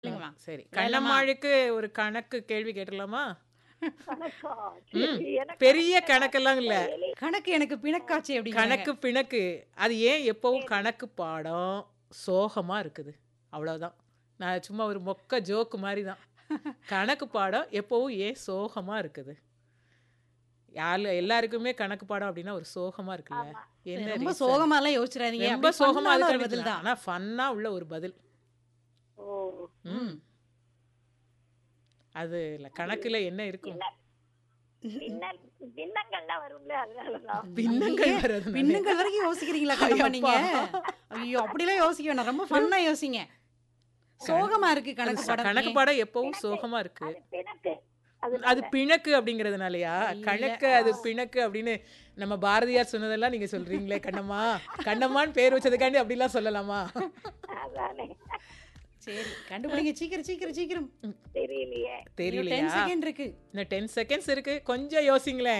சொல்லுங்கம்மா. சரி வேலைம்மா. கண்ணம்மாளுக்கு ஒரு கணக்கு கேள்வி கேட்டுடலாமா கணக்கா ம். சரி, எனக்கு பெரிய கணக்கெல்லாம் இல்ல கணக்கு எனக்கு பிணக்காட்சி அப்படி கணக்கு பிணக்கு அது ஏன் எப்பவும் கணக்கு பாடம் சோகமா இருக்குது அவ்வளவுதான் நான் சும்மா ஒரு மொக்க ஜோக்கு மாதிரி தான் கணக்கு பாடம் எப்பவும் ஏன் சோகமா இருக்குது யாரு எல்லாருக்குமே கணக்கு பாடம் அப்படின்னா ஒரு சோகமா இருக்குல்ல ஆமா. என்ன ரொம்ப reason? சோகமா எல்லாம் யோசிச்சிடாதீங்க ரொம்ப அப்படி சோகமா ஃபன்னான ஒரு அதுக்கு பதில் தான் ஆனா ஃபன்னா உள்ள ஒரு பதில் ஓ ம் அது இல்ல கணக்குல என்ன இருக்கும் பின்ன பின்னங்கள்லாம் வரும்ல அதனாலதான் பின்னங்கள் வர்றது பின்னுங்கள் வரைக்கும் யோசிக்கிறீங்களா கண்ணம்மா நீங்க ஐயப்பா. ஐயோ அப்படிலாம் யோசிக்க வேணாம் ரொம்ப ஃபன்னா யோசிங்க சோகமா இருக்கு கணக்கு பாடம் கணக்கு பாடம் எப்பவும் சோகமா இருக்கு அது பிணக்கு அது அது பிணக்கு அப்படிங்கறதுனாலயா இல்ல. கணக்கு அது பிணக்கு அப்படின்னு நம்ம பாரதியார் சொன்னதெல்லாம் நீங்க சொல்றீங்களே கண்ணம்மா கண்ணம்மான்னு பேர் வச்சதுக்காண்டி அப்படிலாம் சொல்லலாமா அதானே சரி கண்டுபிடிங்க சீக்கிரம் சீக்கிரம் சீக்கிரம் தெரியலையே தெரியலையா டென் செகண்ட் இருக்கு இன்னும் டென் செகண்ட்ஸ் இருக்கு கொஞ்சம் யோசிங்களேன்